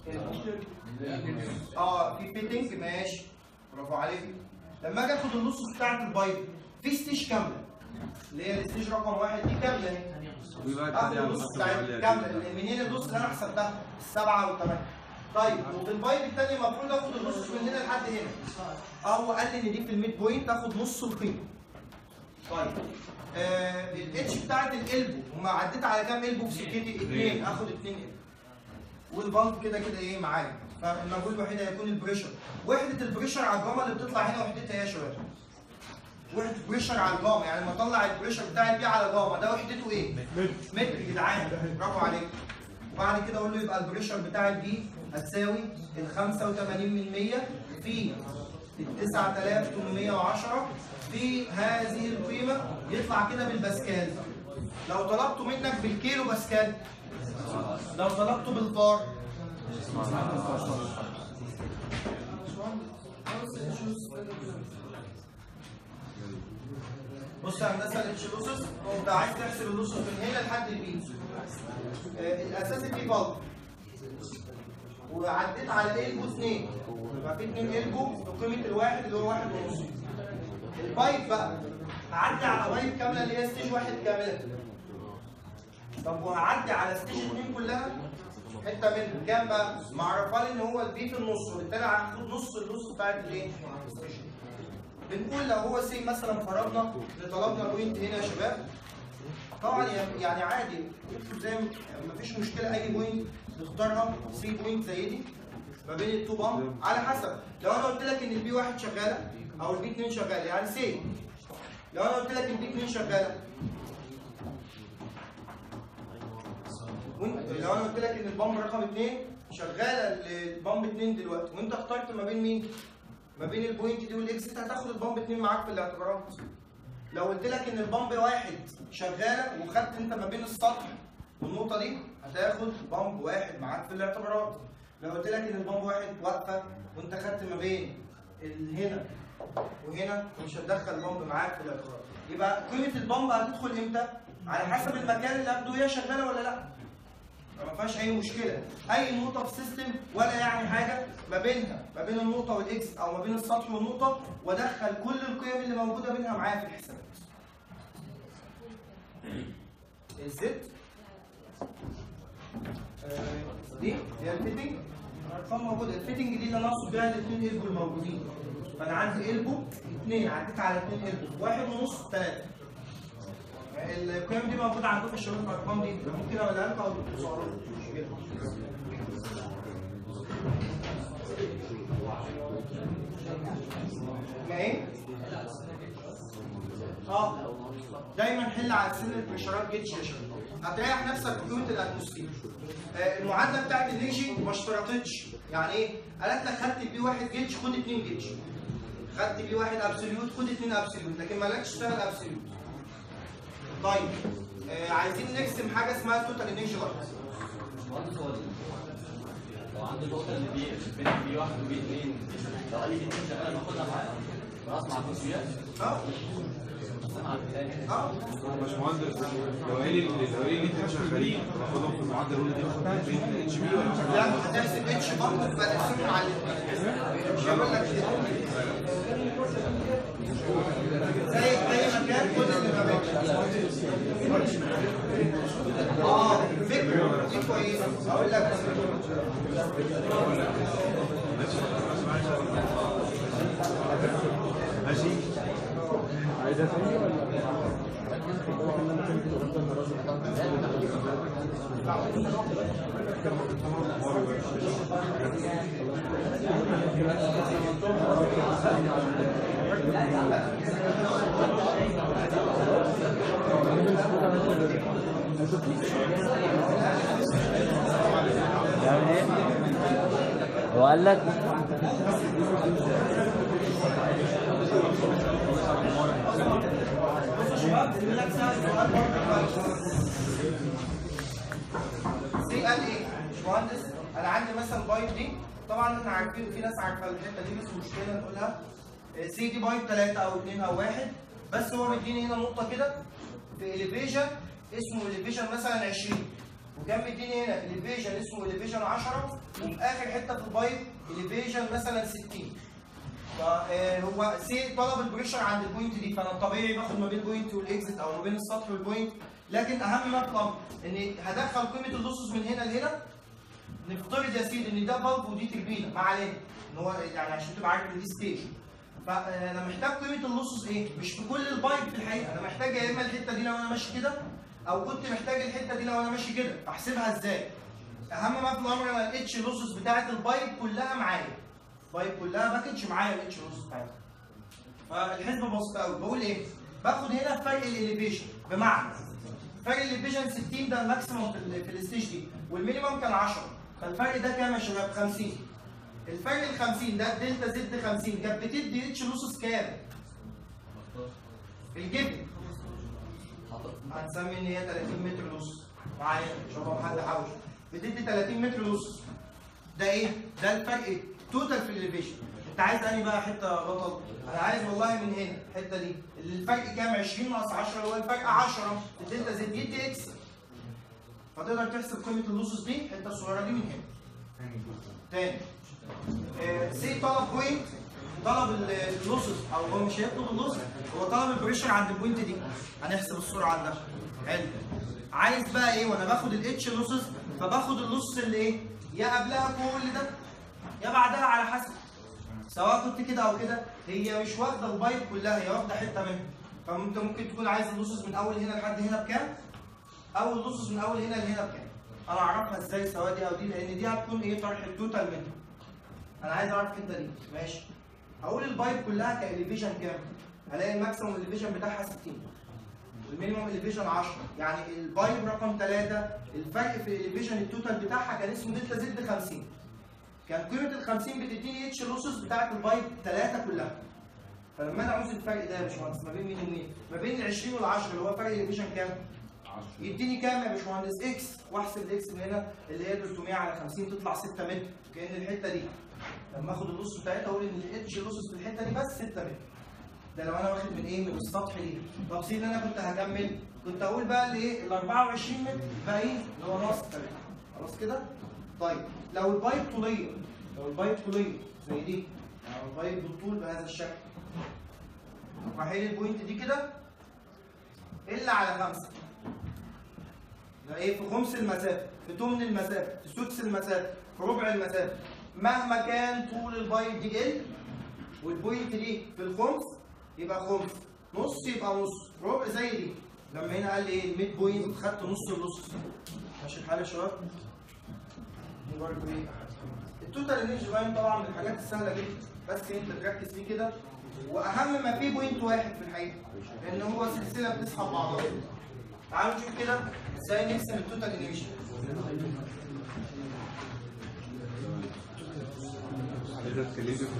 Speaker 1: اه في فيتنج ماشي برافو عليك لما اجي اخد اللوسز بتاعت البايب في ستيج كامله اللي هي الستيج رقم واحد دي كامله اهي اخد النص بتاعت كامله منين النص اللي انا حسبتها؟ السبعه والثمانيه. طيب وفي البايب الثاني المفروض اخد النص من هنا لحد هنا. اه هو قال لي ان دي في الميد بوينت اخد نص القيمه. طيب آه الاتش بتاعت القلبو هما عديت على كام قلبو في سكتي؟ اثنين اخد اثنين قلبو. والبلب كده كده ايه معايا فالمجهول الوحيد هيكون البريشر. وحده البريشر على الجاما اللي بتطلع هنا وحدتها ايه يا شباب؟ وحده بريشر على الجاما يعني لما اطلع البريشر بتاع البي على جاما ده وحدته ايه؟ متر يا جدعان برافو عليك وبعد كده اقول له يبقى البريشر بتاع البي هتساوي ال 85 من 100 في ال 9810 في هذه القيمه يطلع كده بالباسكال لو طلبته منك بالكيلو باسكال لو طلبته بالبار بص يا هندسه الاتشلوسس انت عايز تحسب اللوسس من هنا لحد البي آه، الاساس البي بلب وعديت على البو اثنين يبقى في اثنين البو بقيمه الواحد اللي هو واحد ونص البايب بقى هعدي على بايب كامله اللي هي ستيج واحد كامله طب وهعدي على ستيج اثنين كلها حته منهم كام بقى؟ معرفه لي ان هو البي في النص وبالتالي هاخد نص النص بتاعت الايه؟ الستيج بنقول لو هو سي مثلا فرضنا ان طلبنا بوينت هنا يا شباب طبعا يعني عادي اكتب زي ما مفيش مشكله اي بوينت نختارها سي بوينت زي دي ما بين التو بامب على حسب لو انا قلت لك ان البي واحد شغاله او البي 2 شغاله يعني سي لو انا قلت لك البي 2 شغاله وانت لو انا قلت لك ان البامب رقم 2 شغاله البامب 2 دلوقتي وانت اخترت ما بين مين؟ ما بين البوينت دي والاكسيت هتاخد البامب 2 معاك في الاعتبارات لو قلت لك ان البامب واحد شغاله وخدت انت ما بين السطح والنقطه دي هتاخد بامب واحد معاك في الاعتبارات لو قلت لك ان البامب واحد واقفه وانت خدت ما بين ال- هنا وهنا مش هتدخل بامب معاك في الاعتبارات يبقى قيمه البامب هتدخل امتى؟ على حسب المكان اللي قبله هي شغاله ولا لا ما فيهاش اي مشكله اي نقطه في السيستم ولا يعني حاجه ما بينها ما بين النقطه والاكس او ما بين السطح والنقطه وادخل كل القيم اللي موجوده بينها معايا في الحسابات الزد آه، دي هي الفيتنج الارقام موجوده الفيتنج دي اللي انا اقصد بيها الاثنين البو الموجودين فانا عندي البو اثنين عديت على اثنين البو واحد ونص ثلاثه القيم دي موجوده عندكم في الشباب الارقام دي ممكن اقولها لكم او تصوروا مش مشكله ما ايه؟ اه دايما حل على سن البريشرات جيتش يا شباب هتريح نفسك في قيمه الاتموسفير آه المعادله بتاعت النيجي ما اشترطتش يعني ايه؟ قالت لك خدت البي واحد جيتش خد اثنين جيتش خدت بي واحد ابسوليوت خد اثنين ابسوليوت لكن مالكش تشتغل ابسوليوت طيب آه عايزين نرسم حاجه اسمها توتال انرجي لايت
Speaker 3: مهندس هو لو عندي نقطة اللي بي بين بي واحد وبي اثنين لو قال لي بي اثنين شغالة باخدها معايا خلاص مع التسويق
Speaker 1: اه
Speaker 3: مع البداية
Speaker 1: اه
Speaker 4: باشمهندس لو قال لي لو قال لي انت شغالين باخدهم في المعدل الاولى دي باخد بين اتش بي ولا مش
Speaker 1: لا هتحسب اتش برضه تبقى تقسمهم على الاثنين مش هقول لك كده زي زي ما كان كل اللي ما بينهم اه فكره دي كويسه هقول لك
Speaker 4: ماشي
Speaker 5: يعني ايه؟ هو قال لك
Speaker 1: سي قال ايه؟ باشمهندس انا عندي مثلا بايب دي طبعا احنا عارفين في ناس عارفه الحته دي بس مشكله نقولها سي دي بايب 3 او 2 او 1 بس هو مديني هنا نقطه كده في اليفيجن اسمه اليفيجن مثلا 20 وكان مديني هنا اليفيجن اسمه اليفيجن 10 وفي اخر حته في البايب اليفيجن مثلا 60 فهو سي طلب البريشر عند البوينت دي فانا طبيعي باخد ما بين البوينت والاكزit او ما بين السطح والبوينت لكن اهم ما في الامر ان هدخل قيمه اللوسز من هنا لهنا نفترض يا سيدي ان ده فالف ودي تربينه ما علينا ان هو يعني عشان تبقى عارف ان دي ستيج فانا محتاج قيمه اللوسز ايه؟ مش في كل البايب في الحقيقه انا محتاج يا اما الحته دي لو انا ماشي كده او كنت محتاج الحته دي لو انا ماشي كده احسبها ازاي؟ اهم ما في الامر انا الاتش لوسز بتاعت البايب كلها معايا البايب كلها باكج معايا الاتش لوسز بتاعتها فالحسبه بسيطه قوي بقول ايه؟ باخد هنا فرق الاليفيشن بمعنى فرق الاليفيشن 60 ده الماكسيموم في, ال- في الستيج دي والمينيمم كان 10 فالفرق ده كام يا شباب؟ 50 الفرق ال 50 ده الدلتا زد 50 كانت بتدي اتش لوسز كام؟ الجبن هنسمي ان هي 30 متر لوس معايا مش هو حد حوش بتدي 30 متر لوس ده ايه؟ ده الفرق توتال في الاليفيشن انت عايز انهي بقى حته بطل؟ انا عايز والله من هنا الحته دي اللي الفرق كام 20 ناقص 10 اللي هو الفرق 10 الدلتا زد يدي اكس فتقدر تحسب قيمه اللوسز دي الحته الصغيره دي من هنا تاني آه، سي طلب بوينت طلب ال- اللوسز او هو مش هيطلب اللوسز هو طلب البريشر عند البوينت دي هنحسب السرعه عندها حلو عايز بقى ايه وانا باخد الاتش لوسز فباخد اللوس اللي ايه يا قبلها كل ده يا بعدها على حسب سواء كنت كده او كده هي مش واخده البايب كلها هي واخده حته منها فانت ممكن تكون عايز اللوسز من اول هنا لحد هنا بكام او اللوسز من اول هنا لهنا بكام انا اعرفها ازاي سواء دي او دي لان دي هتكون ايه طرح التوتال منها انا عايز اعرف الحته دي ماشي هقول البايب كلها كاليفيشن كام هلاقي الماكسيموم اليفيشن بتاعها 60 والمينيموم اليفيشن 10 يعني البايب رقم 3 الفرق في الاليفيشن التوتال بتاعها كان اسمه دلتا زد 50 كان قيمه ال 50 بتديني اتش لوسز بتاعت البايب 3 كلها فلما انا عاوز الفرق ده يا باشمهندس ما بين مين ومين؟ ما بين ال 20 وال 10 اللي هو فرق الاليفيشن كام؟ يديني كام يا باشمهندس؟ اكس واحسب الاكس من هنا اللي هي 300 على 50 تطلع 6 متر كان الحته دي لما اخد النص بتاعتها اقول ان الاتش لوسز في الحته دي بس 6 متر ده لو انا واخد من ايه من السطح دي طب سيب انا كنت هكمل كنت اقول بقى اللي ايه ال 24 متر بقى ايه اللي هو راس التلاتة. خلاص كده طيب لو البايب طوليه لو البايب طوليه زي دي يعني البايب بالطول بهذا الشكل رايحين البوينت دي كده الا على خمسه ده ايه في خمس المسافه في تمن المسافه في سدس المسافه في ربع المسافه مهما كان طول البايب دي ال والبوينت دي في الخمس يبقى خمس نص يبقى نص ربع زي دي لما هنا قال لي ايه الميد بوينت خدت نص النص ماشي الحال يا شباب دي برضه ايه التوتال انرجي لاين طبعا من الحاجات السهله جدا بس انت تركز فيه كده واهم ما فيه بوينت واحد في الحقيقه ان هو سلسله بتسحب بعضها تعالوا نشوف كده ازاي نقسم التوتال انرجي
Speaker 4: إذا اتكلمت في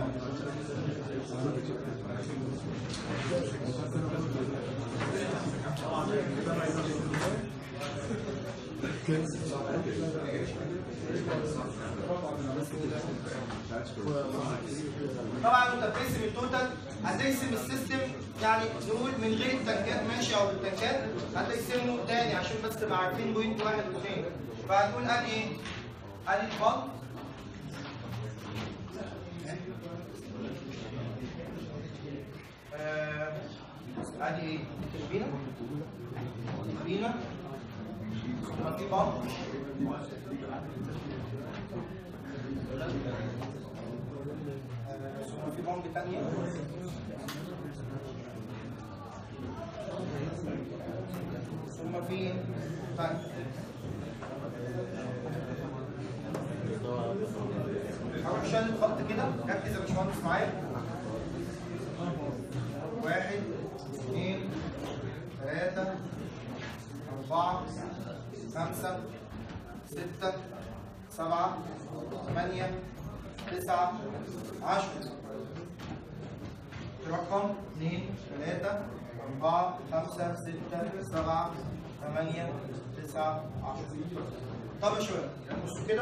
Speaker 1: طبعا انت بتقسم التوتال هتقسم السيستم يعني نقول من غير التنكات ماشي او بالتنكات هتقسمه تاني عشان بس تبقى عارفين بوينت واحد واثنين فهتقول ادي ايه؟ ادي البلب آه، ادي ايه؟ تربينه تربينه ثم في بلب ثم في بومب تانية ثم في تانك هروح شايل الخط كده ركز يا باشمهندس معايا واحد اثنين ثلاثة أربعة خمسة ستة سبعة ثمانية تسعة عشرة رقم اثنين ثلاثة أربعة خمسة ستة سبعة ثمانية تسعة عشرة طب يا شباب بصوا كده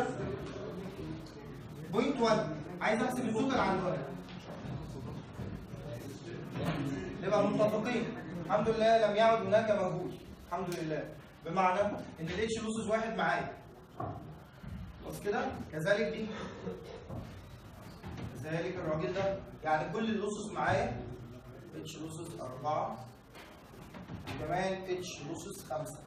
Speaker 1: بوينت 1 عايز احسب التوتال عن الورق نبقى متفقين الحمد لله لم يعد هناك مجهول الحمد لله بمعنى ان الاتش لوسز واحد معايا خلاص كده كذلك دي كذلك الراجل ده يعني كل اللوسز معايا اتش لوسز أربعة وكمان اتش لوسز خمسة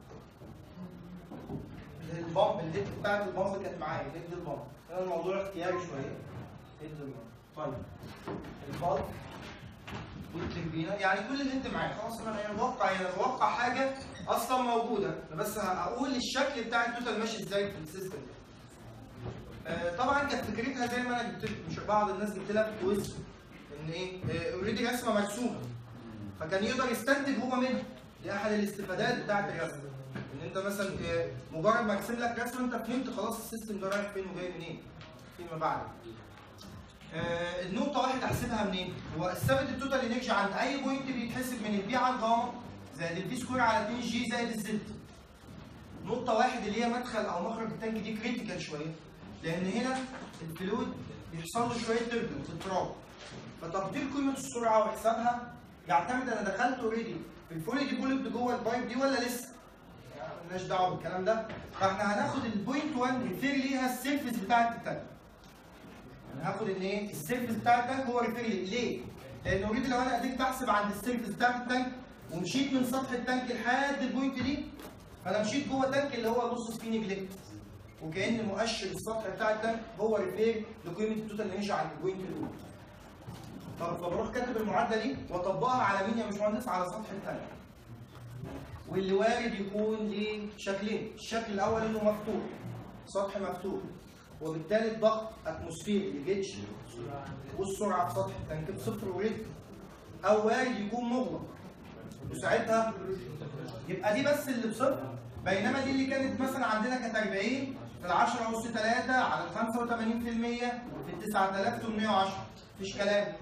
Speaker 1: البامب الليد بتاعت البامب كانت معايا ليد البامب كان الموضوع اختياري شوية ليد البامب طيب البالب والتربينة يعني كل اللي انت معايا خلاص انا يعني بوقع يعني بوقع حاجة اصلا موجودة انا بس هقول الشكل بتاع التوتال ماشي ازاي في السيستم ده آه، طبعا كانت فكرتها زي ما انا جبت لكم مش بعض الناس جبت لها في الكويز ان ايه اوريدي رسمه مرسومه فكان يقدر يستنتج هو منها دي احد الاستفادات بتاعت الرسم ان انت مثلا آه، مجرد ما ارسم لك رسمه انت فهمت خلاص السيستم ده رايح فين وجاي منين فيما بعد آه، النقطة واحد احسبها منين؟ هو الثابت التوتال انرجي عند أي بوينت بيتحسب من البي على الجاما زائد البي سكوير على 2 جي زائد الزد. نقطة واحد اللي هي مدخل أو مخرج التانك دي كريتيكال شوية لأن هنا الفلويد بيحصل له شوية تربل اضطراب. فتقدير قيمة السرعة وحسابها يعتمد أنا دخلت أوريدي في الفولي دي بولت جوه البايب دي ولا لسه؟ يعني مالناش دعوة بالكلام ده. فاحنا هناخد البوينت 1 نفير ليها السيرفيس بتاعت التانك. انا هاخد ان ايه السيرفس بتاع التانك هو ريفير لي ليه؟ لان اوريدي لو انا قدرت احسب عند السيرفس بتاع التانك ومشيت من سطح التانك لحد البوينت دي فانا مشيت جوه تانك اللي هو نص فيه نجلكت وكان مؤشر السطح بتاع التانك هو ريفير لقيمه التوتال انرجي عند البوينت الاولى طب فبروح كاتب المعادله دي واطبقها على مين يا باشمهندس على سطح التانك واللي وارد يكون ليه شكلين الشكل الاول انه مفتوح سطح مفتوح وبالتالي الضغط اتموسفيري لجيتش والسرعه في سطح التانك بصفر وريد او وارد يكون مغلق وساعتها يبقى دي بس اللي بصفر بينما دي اللي كانت مثلا عندنا كانت 40 في ال 10 اس 3 على ال 85% في ال 9810 مفيش كلام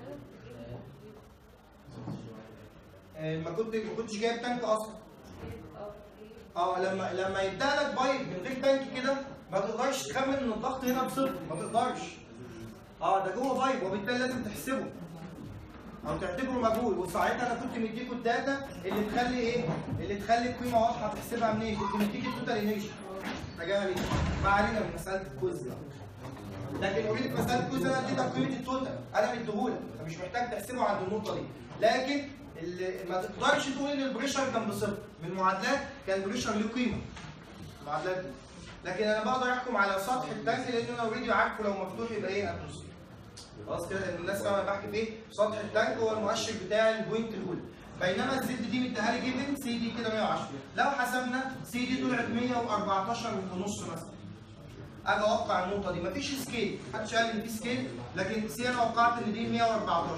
Speaker 1: آه، ما كنت ما كنتش جايب تانك اصلا اه لما لما يبدا لك بايب من غير تانك كده ما تقدرش تخمن ان الضغط هنا بصفر ما تقدرش اه ده جوه بايب وبالتالي لازم تحسبه او تعتبره مجهول وساعتها انا كنت مديكوا الداتا اللي تخلي ايه؟ اللي تخلي القيمه واضحه تحسبها منين؟ كنت مديك التوتال انرجي تجاهل ايه؟ ما علينا من مساله الكويز ده لكن اوريدي في مساله الكويز انا اديتك قيمه التوتال انا مديهولك فمش محتاج تحسبه عند النقطه دي لكن اللي ما تقدرش تقول ان البريشر كان بصفر من المعادلات كان البريشر له قيمه المعادلات دي لكن انا بقدر احكم على سطح التانك لان انا اوريدي عارفه لو مفتوح يبقى ايه اتموسفير خلاص كده الناس فاهمه انا بحكي في ايه سطح التانك هو المؤشر بتاع البوينت الاولى بينما الزد دي مديها لي جيفن سي دي كده 110 لو حسبنا سي دي طلعت 114 ونص مثلا اجي اوقع النقطه دي مفيش سكيل محدش قال ان في سكيل لكن سي انا وقعت ان دي 114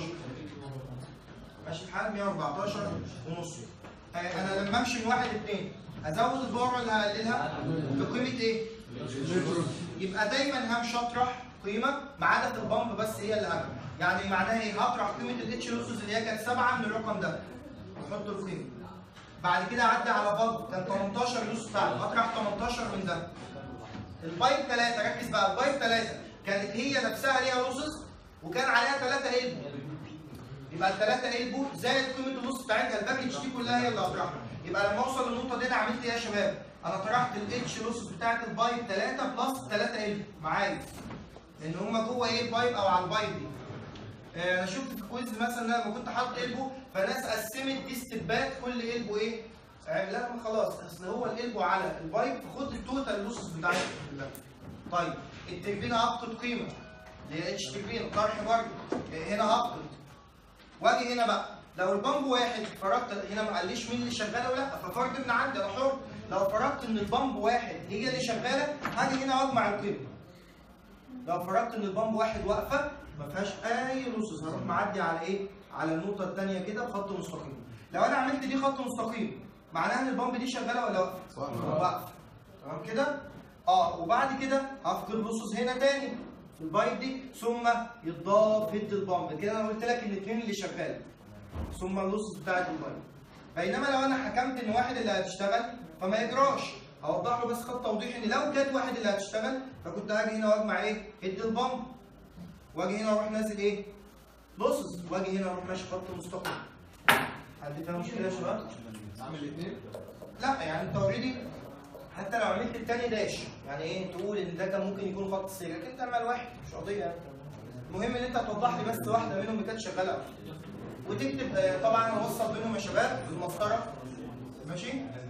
Speaker 1: ماشي الحال 114 ونص آه، انا لما امشي من واحد لاثنين ازود الباور ولا هقللها بقيمه ايه؟ يبقى دايما همشي اطرح قيمه ما عدا في البامب بس هي اللي هبقى يعني معناها ايه؟ هطرح قيمه الاتش لوسز اللي هي كانت 7 من الرقم ده احط القيمه بعد كده اعدي على بامب كان 18 لوس بتاعه هطرح 18 من ده البايب 3 ركز بقى البايب 3 كانت هي نفسها ليها لوسز وكان عليها 3 قلب يبقى الثلاثه قلبوا زائد قيمه النص بتاعتها الباكج دي كلها هي اللي هطرحها يبقى لما اوصل للنقطه دي انا عملت ايه يا شباب؟ انا طرحت الاتش لوس بتاعت البايب 3 بلس 3 قلب معايا لان هما جوه ايه البايب او على البايب دي آه، انا شفت في كويز مثلا لما كنت حاطط قلبه فناس قسمت دي ستبات كل قلبه ايه؟ آه، لا ما خلاص اصل هو القلبه على البايب فخد التوتال لوسز بتاعته كلها. طيب التربينه افقد قيمه اللي هي اتش تربينه طرح برضه آه، هنا افقد واجي هنا بقى لو البامب واحد فرضت هنا ما قاليش مين اللي شغاله ولا لا ففرض ابن عندي انا حر لو فرضت ان البامب واحد هي اللي شغاله هاجي هنا واجمع القيمه لو فرضت ان البامب واحد واقفه ما فيهاش اي لوسز هروح معدي على ايه؟ على النقطه الثانيه كده بخط مستقيم لو انا عملت دي خط مستقيم معناها ان البامب دي شغاله ولا واقفه؟ واقفه تمام كده؟ اه وبعد كده هفقد لوسز هنا تاني في البايب دي ثم يتضاف هيد البامب كده انا قلت لك ان الاثنين اللي شغال ثم اللوسز بتاعت البايب بينما لو انا حكمت ان واحد اللي هتشتغل فما يجراش هوضح له بس خط توضيح ان لو كانت واحد اللي هتشتغل فكنت هاجي هنا واجمع ايه؟ هيد البامب واجي هنا اروح نازل ايه؟ لوسز واجي هنا اروح ماشي خط مستقيم حد فيها مشكله يا شباب؟
Speaker 2: اعمل الاثنين
Speaker 1: لا يعني انت اوريدي حتى لو عملت التاني داش يعني ايه تقول ان ده كان ممكن يكون خط سير لكن تعمل واحد مش قضيه يعني المهم ان انت توضح لي بس واحده منهم اللي كانت شغاله وتكتب آه، طبعا اوصل بينهم يا شباب بالمسطره ماشي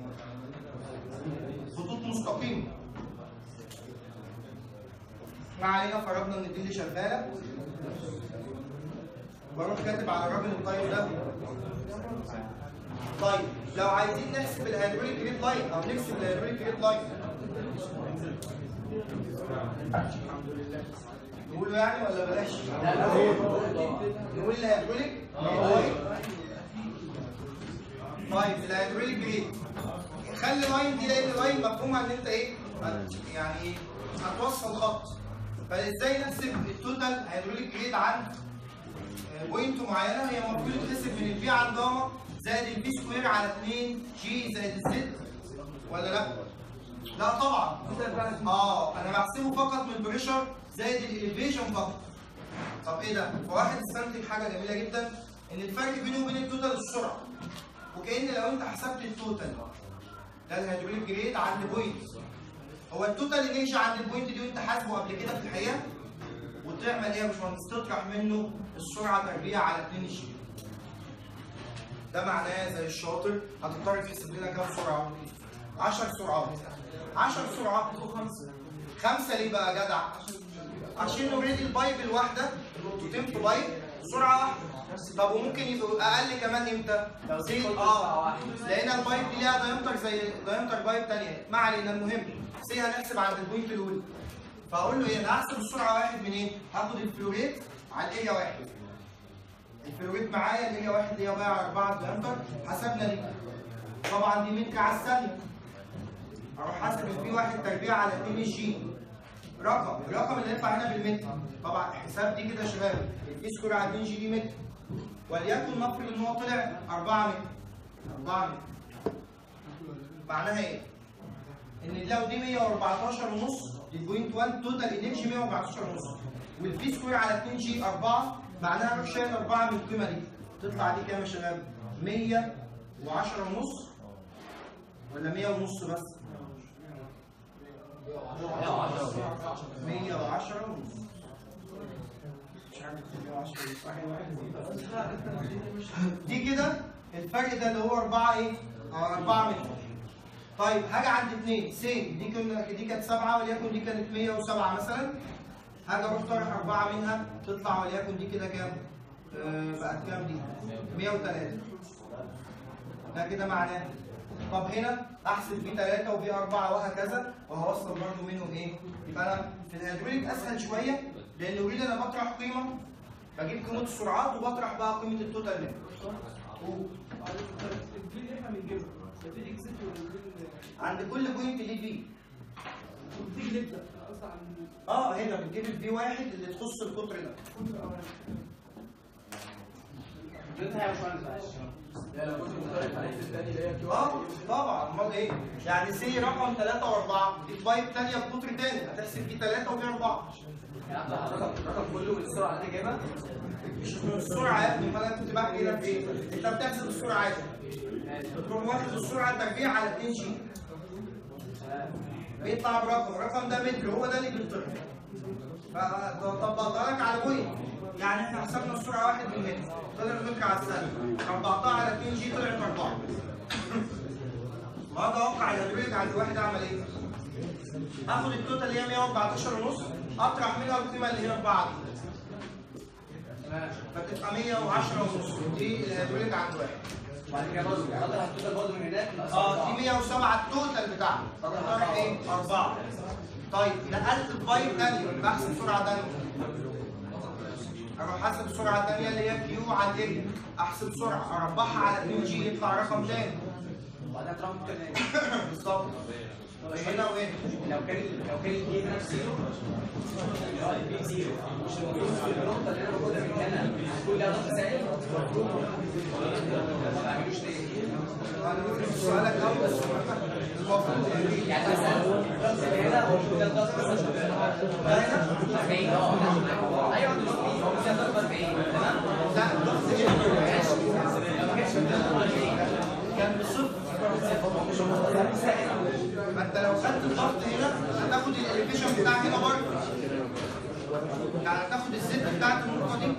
Speaker 1: خطوط مستقيمه ما علينا فرضنا ان دي اللي شغاله واروح كاتب على الراجل الطيب ده طيب لو عايزين نحسب الهيدروليك ريت لاين او نحسب الهيدروليك ريت لاين نقوله يعني ولا بلاش؟ نقول الهيدروليك ريت لاين طيب الهيدروليك ريت خلي لاين دي لان لاين مفهومها ان انت ايه؟ هت- يعني ايه؟ هتوصل خط فازاي نحسب التوتال هيدروليك ريت عن بوينت معينه هي المفروض تتحسب من البي على الجاما زائد البي سكوير على 2 جي زائد الزد ولا لا؟ لا طبعا اه انا بحسبه فقط من البريشر زائد الاليفيشن فقط طب ايه ده؟ فواحد استنتج حاجه جميله جدا ان الفرق بينه وبين التوتال السرعه وكأن لو انت حسبت التوتال ده الهيدروليك جريد عند بوينت هو التوتال انرجي عند البوينت دي وانت حاسبه قبل كده في الحقيقه وتعمل ايه يا باشمهندس تطرح منه السرعه تربيع على 2 جي ده معناه زي الشاطر هتضطر تحسب لنا كام سرعه 10 سرعات 10 سرعات خمسه خمسه ليه بقى يا جدع عشان اوريدي البايب الواحده النقطتين في بايب سرعه واحده طب وممكن يبقوا اقل كمان امتى؟ زي اه لقينا البايب دي ليها دايمتر زي دايمتر بايب تانية ما علينا المهم سي هنحسب عند البوينت الاولى فاقول له ايه انا هحسب السرعه واحد منين؟ هاخد الفلوريت على الاريا واحد الفلوريت معايا الاريا واحد اللي هي بقى 4 دايمتر حسبنا دي طبعا دي متر على الثانيه اروح حاسب البي واحد تربيع على 2 جي رقم الرقم اللي يطلع هنا بالمتر طبعا حساب دي كده يا شباب البي سكور على 2 جي دي متر وليكن نفرض ان هو طلع 4 متر 4 متر معناها ايه؟ ان لو دي 114 ونص البوينت 1 توتال انرجي 114 ونص والبي سكوير على 2 جي 4 معناها اروح شايل 4 من القيمه دي تطلع دي كام يا شباب؟ 110 ونص ولا 100 ونص بس؟ 110 ونص مش عارف 110 ونص دي كده الفرق ده اللي هو 4 ايه؟ 4 متر طيب هاجي عند 2 سي دي كنا دي كانت 7 وليكن دي كانت 107 مثلا هاجي اروح طرح 4 منها تطلع وليكن دي كده كام؟ آه بقت كام دي؟ 103 ده كده معناه طب هنا احسب بي 3 وبي 4 وهكذا وهوصل برضه منهم ايه؟ يبقى انا في الهيدروليك اسهل شويه لان اوريدي انا بطرح قيمه بجيب قيمه السرعات وبطرح بقى قيمه التوتال منها.
Speaker 2: الفيل اللي احنا بنجيبه الفيل اكسبت
Speaker 1: عند كل بوينت ليه في
Speaker 2: والفيل نبدا اصلا عن
Speaker 1: اه هنا بتجيب الفي واحد اللي تخص القطر ده
Speaker 2: كل الاوراق
Speaker 1: اه طبعا امال ايه؟ يعني سي رقم 3 و4 دي بايب ثانيه بقطر تاني هتحسب دي 3 ودي 4
Speaker 3: الرقم كله بالسرعه اللي جايبها
Speaker 1: مش السرعه يا ابني ما انا كنت بحكي لك ايه؟ انت بتحسب السرعه عادي تروح واخد السرعه تربيع على 2 جي بيطلع برقم الرقم ده متر هو ده اللي بيطلع فطبقتها لك على بوينت يعني احنا حسبنا السرعه واحد من هنا طلع متر على الثانيه طبقتها على 2 جي طلعت 4 ما اتوقع الهيدروليك عند الواحد اعمل ايه؟ اخد التوتال اللي هي 114 ونص اطرح منها القيمه اللي هي 4 دي فتبقى 110 ونص دي الهيدروليك عند واحد
Speaker 3: بعد كده برضه اقدر هتوصل برضه من هناك
Speaker 1: اه دي 107 التوتال بتاعها طرح ايه؟ 4 طيب نقلت البايب ثانيه بحسب سرعه ثانيه اروح حاسب السرعه الثانيه اللي هي كيو على الاريا احسب سرعه اربعها على 2 جي يطلع رقم ثاني
Speaker 3: وبعدها تروح ممكن
Speaker 1: بالظبط هنا وهنا
Speaker 3: لو كان لو كان الجي نفس زيرو البي زيرو مش المفروض النقطه اللي انا باخدها من هنا كل ده ضغط زائد ما بعملوش ليه؟
Speaker 1: انا بقول سؤالك الاول بس المفروض
Speaker 3: يعني مثلا الضغط اللي هنا هو المفروض ده الضغط مثلا 40 اه ايوه هو ده الضغط 40 تمام
Speaker 1: لا الضغط
Speaker 3: ماشي لو ما كانش الضغط 40
Speaker 1: كان بصفر ما انت لو خدت الضغط هنا هتاخد الاليفيشن بتاع هنا برضه يعني هتاخد الزد بتاعت النقطه دي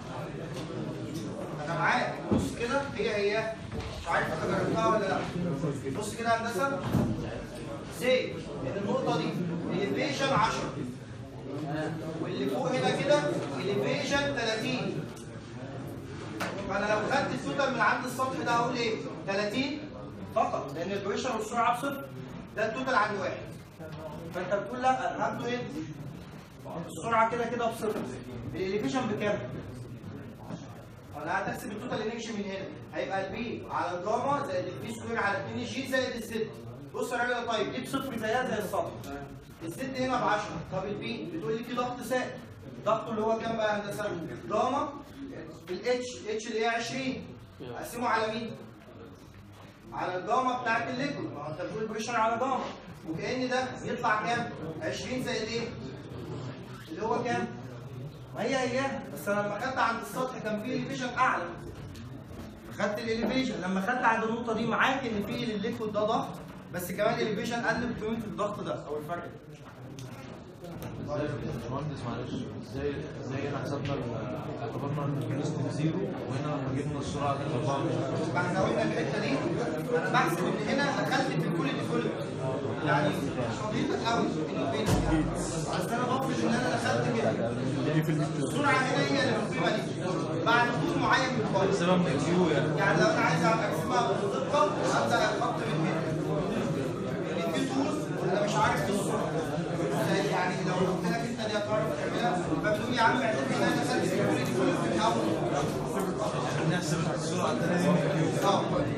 Speaker 1: انا معاك بص كده هي هي مش عارف انت جربتها ولا لا بص كده يا هندسه زي ان النقطه دي اليفيشن 10 واللي فوق هنا كده اليفيشن 30 فانا لو خدت التوتال من عند السطح ده هقول ايه 30 فقط لان البريشر والسرعه بصفر ده التوتال عند واحد فانت بتقول لا انا هاخده ايه السرعه كده كده بصفر الاليفيشن بكام انا هتحسب التوتال انرجي من هنا هيبقى البي على الجاما زائد البي سكوير على 2 جي زائد الزد بص يا راجل طيب دي بصفر زيها زي السطح الزد هنا ب 10 طب البي بتقول لي في ضغط سائل ضغطه اللي هو كام بقى يا هندسه جاما الاتش اتش اللي هي 20 اقسمه على مين؟ على الجاما بتاعت الليكويد ما هو انت بتقول بريشر على جاما وكأن ده يطلع كام؟ 20 زائد ايه؟ اللي هو كام؟ ما هي هي بس انا لما خدت عند السطح كان فيه اليفيشن اعلى خدت الاليفيشن لما خدت عند النقطه دي معاك ان في الليكويد ده ضغط بس كمان الاليفيشن قل بقيمه الضغط ده او الفرق ده
Speaker 2: ازاي يا باشمهندس معلش ازاي ازاي احنا حسبنا ال- اعتبرنا ان الفيلوسيتي بزيرو وهنا لما جبنا السرعه كانت 4
Speaker 1: ما احنا قلنا الحته دي انا بحسب ان هنا دخلت في كل ديفولت يعني مش قضيتك قوي بيني وبينك يعني بس انا بفرض ان انا دخلت كده السرعه هنا هي اللي في القيمه دي بعد طول معين من الفايل
Speaker 2: سبب من كيو يعني
Speaker 1: يعني لو انا عايز اقسمها بدقه ابدا احط من هنا من في طول انا مش عارف في السرعه يعني لو قلت لك انت دي هتعرف تعملها فبتقول يا عم اعتبر ان انا دخلت في كل ديفولت من الاول
Speaker 2: نحسب السرعه الثانيه دي من كيو
Speaker 1: اه